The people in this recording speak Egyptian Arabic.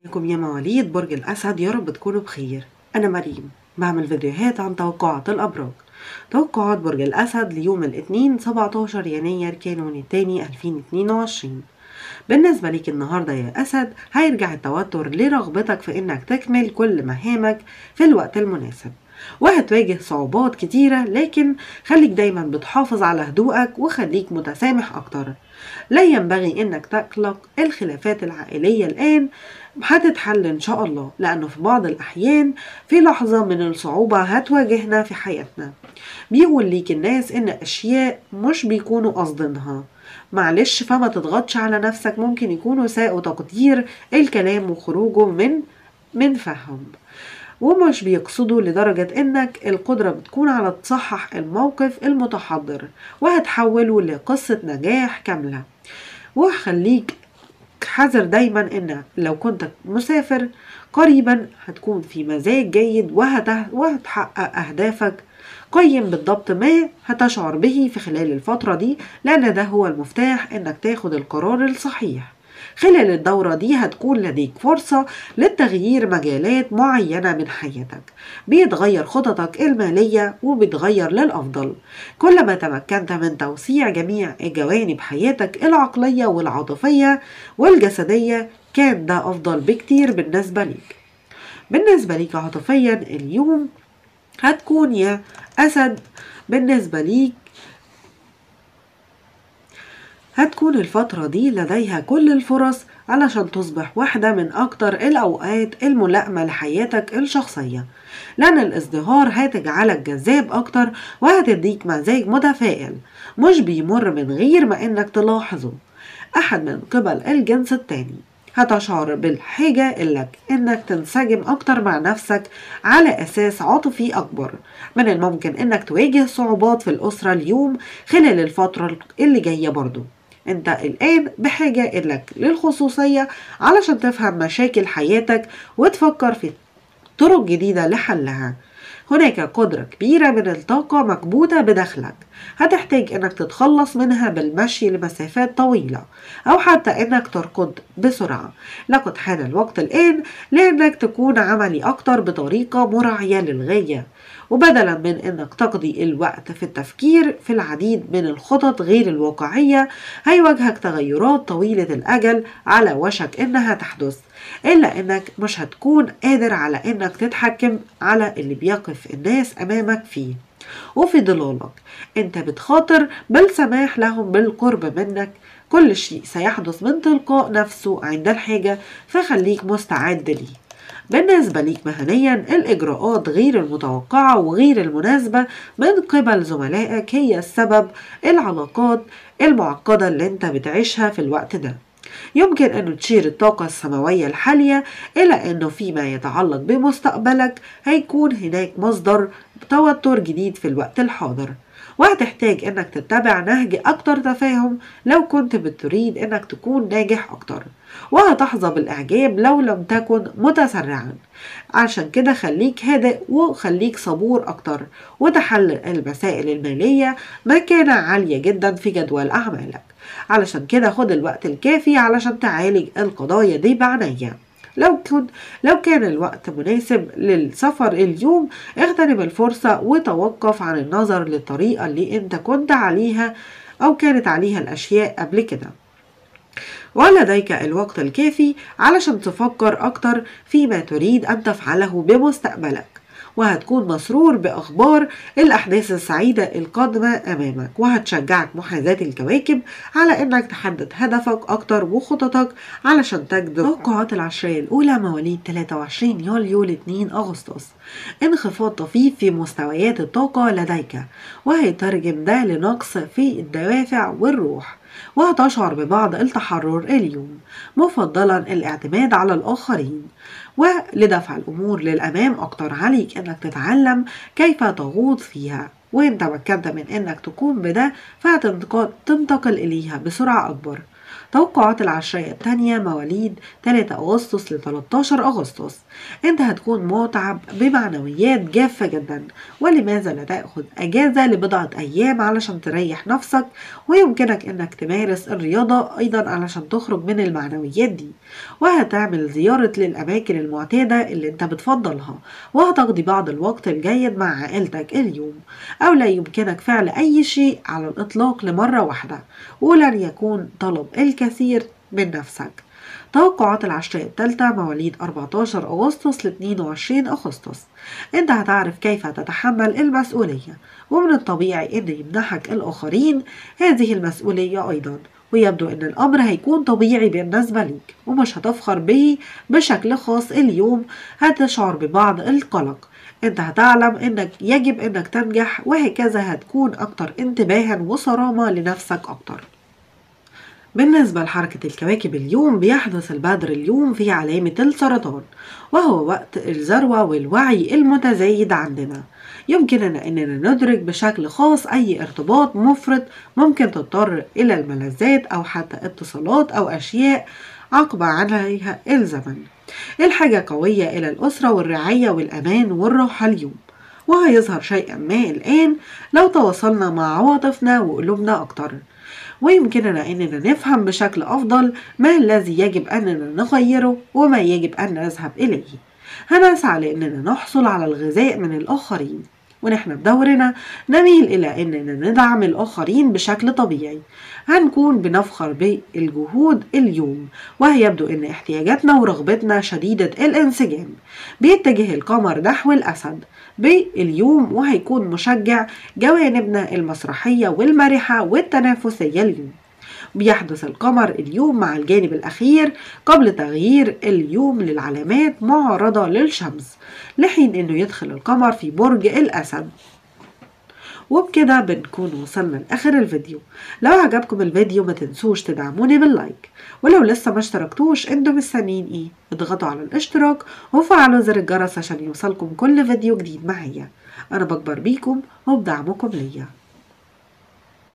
عليكم يا مواليد برج الأسد يا رب تكونوا بخير أنا مريم بعمل فيديوهات عن توقعات الأبراج توقعات برج الأسد ليوم الاثنين 17 يناير كانون الثاني 2022 بالنسبة ليك النهاردة يا أسد هيرجع التوتر لرغبتك في إنك تكمل كل مهامك في الوقت المناسب وهتواجه صعوبات كتيرة لكن خليك دايما بتحافظ على هدوءك وخليك متسامح أكتر لا ينبغي إنك تقلق الخلافات العائلية الآن هتتحل إن شاء الله لأنه في بعض الأحيان في لحظة من الصعوبة هتواجهنا في حياتنا بيقول ليك الناس إن أشياء مش بيكونوا قصدنها معلش فما تضغطش على نفسك ممكن يكونوا ساءوا تقدير الكلام وخروجه من من فهم ومش بيقصدوا لدرجة انك القدرة بتكون على تصحح الموقف المتحضر وهتحوله لقصة نجاح كاملة وخليك حذر دايما ان لو كنت مسافر قريبا هتكون في مزاج جيد وهت- وهتحقق اهدافك قيم بالضبط ما هتشعر به في خلال الفترة دي لأن ده هو المفتاح إنك تاخد القرار الصحيح خلال الدورة دي هتكون لديك فرصة للتغيير مجالات معينة من حياتك بيتغير خططك المالية وبيتغير للأفضل كلما تمكنت من توسيع جميع جوانب حياتك العقلية والعاطفية والجسدية كان ده أفضل بكتير بالنسبة ليك بالنسبة ليك عاطفيا اليوم هتكون يا أسد بالنسبة ليك هتكون الفترة دي لديها كل الفرص علشان تصبح واحدة من أكتر الأوقات الملائمة لحياتك الشخصية لأن الازدهار هتجعلك جذاب أكتر وهتديك مزاج متفائل مش بيمر من غير ما إنك تلاحظه أحد من قبل الجنس التاني هتشعر بالحاجة لك إنك تنسجم أكتر مع نفسك على أساس عاطفي أكبر من الممكن إنك تواجه صعوبات في الأسرة اليوم خلال الفترة اللي جاية برضو انت الآن بحاجة لك للخصوصية علشان تفهم مشاكل حياتك وتفكر في طرق جديدة لحلها هناك قدرة كبيرة من الطاقة مكبوتة بداخلك هتحتاج انك تتخلص منها بالمشي لمسافات طويلة او حتى انك تركض بسرعة لقد حان الوقت الان لانك تكون عملي اكتر بطريقة مراعية للغاية وبدلا من انك تقضي الوقت في التفكير في العديد من الخطط غير الواقعية هيواجهك تغيرات طويلة الاجل على وشك انها تحدث الا انك مش هتكون قادر على انك تتحكم على اللي بيقف الناس امامك فيه وفي ضلالك انت بتخاطر بالسماح لهم بالقرب منك كل شيء سيحدث من تلقاء نفسه عند الحاجة فخليك مستعد ليه بالنسبة ليك مهنيا الإجراءات غير المتوقعة وغير المناسبة من قبل زملائك هي السبب العلاقات المعقدة اللي انت بتعيشها في الوقت ده يمكن أن تشير الطاقة السماوية الحالية إلى أنه فيما يتعلق بمستقبلك هيكون هناك مصدر توتر جديد في الوقت الحاضر وهتحتاج انك تتبع نهج اكتر تفاهم لو كنت بتريد انك تكون ناجح اكتر وهتحظى بالاعجاب لو لم تكن متسرعا عشان كده خليك هادئ وخليك صبور اكتر وتحلل المسائل المالية مكانة عالية جدا في جدول اعمالك علشان كده خد الوقت الكافي علشان تعالج القضايا دي بعناية لو كنت لو كان الوقت مناسب للسفر اليوم اغتنم الفرصة وتوقف عن النظر للطريقة اللي انت كنت عليها او كانت عليها الاشياء قبل كده ولديك الوقت الكافي علشان تفكر أكتر فيما تريد أن تفعله بمستقبلك وهتكون مسرور بأخبار الأحداث السعيدة القادمة أمامك وهتشجعك محاذاة الكواكب على أنك تحدد هدفك أكتر وخططك علشان تجذب توقعات العشرية الأولى مواليد 23 يوليو ل 2 أغسطس انخفاض طفيف في مستويات الطاقة لديك وهيترجم ده لنقص في الدوافع والروح وهتشعر ببعض التحرر اليوم مفضلا الاعتماد على الآخرين ولدفع الأمور للأمام أكتر عليك أنك تتعلم كيف تغوض فيها وإن تمكنت من أنك تقوم بده فهتنتقل إليها بسرعة أكبر توقعات العشرية التانية مواليد 3 أغسطس ل 13 أغسطس أنت هتكون متعب بمعنويات جافة جدا ولماذا لا تأخذ أجازة لبضعة أيام علشان تريح نفسك ويمكنك أنك تمارس الرياضة أيضا علشان تخرج من المعنويات دي وهتعمل زيارة للأماكن المعتادة اللي أنت بتفضلها وهتقضي بعض الوقت الجيد مع عائلتك اليوم أو لا يمكنك فعل أي شيء على الإطلاق لمرة واحدة ولن يكون طلب الكثير من نفسك توقعات العشرية الثالثة مواليد 14 أغسطس ل 22 أغسطس أنت هتعرف كيف تتحمل المسؤولية ومن الطبيعي أن يمنحك الآخرين هذه المسؤولية أيضا ويبدو أن الأمر هيكون طبيعي بالنسبة ليك ومش هتفخر به بشكل خاص اليوم هتشعر ببعض القلق انت هتعلم انك يجب انك تنجح وهكذا هتكون اكتر انتباها وصرامة لنفسك اكتر بالنسبة لحركة الكواكب اليوم بيحدث البدر اليوم في علامة السرطان وهو وقت الذروة والوعي المتزايد عندنا يمكننا أننا ندرك بشكل خاص أي ارتباط مفرط ممكن تضطر إلى الملذات أو حتى اتصالات أو أشياء عقب عليها الزمن الحاجة قوية إلى الأسرة والرعاية والأمان والراحة اليوم وهيظهر شيئا ما الآن لو تواصلنا مع عواطفنا وقلوبنا أكتر ويمكننا أننا نفهم بشكل أفضل ما الذي يجب أننا نغيره وما يجب أن نذهب إليه هنسعى لأننا نحصل على الغذاء من الآخرين ونحن بدورنا نميل إلى أننا ندعم الآخرين بشكل طبيعي هنكون بنفخر بالجهود اليوم وهيبدو أن احتياجاتنا ورغبتنا شديدة الانسجام بيتجه القمر نحو الأسد باليوم وهيكون مشجع جوانبنا المسرحية والمرحة والتنافسية اليوم بيحدث القمر اليوم مع الجانب الأخير قبل تغيير اليوم للعلامات معارضة للشمس لحين أنه يدخل القمر في برج الأسد وبكده بنكون وصلنا لآخر الفيديو لو عجبكم الفيديو ما تنسوش تدعموني باللايك ولو لسه ما اشتركتوش انتوا مستنيين ايه اضغطوا على الاشتراك وفعلوا زر الجرس عشان يوصلكم كل فيديو جديد معايا انا بكبر بيكم وبدعمكم ليا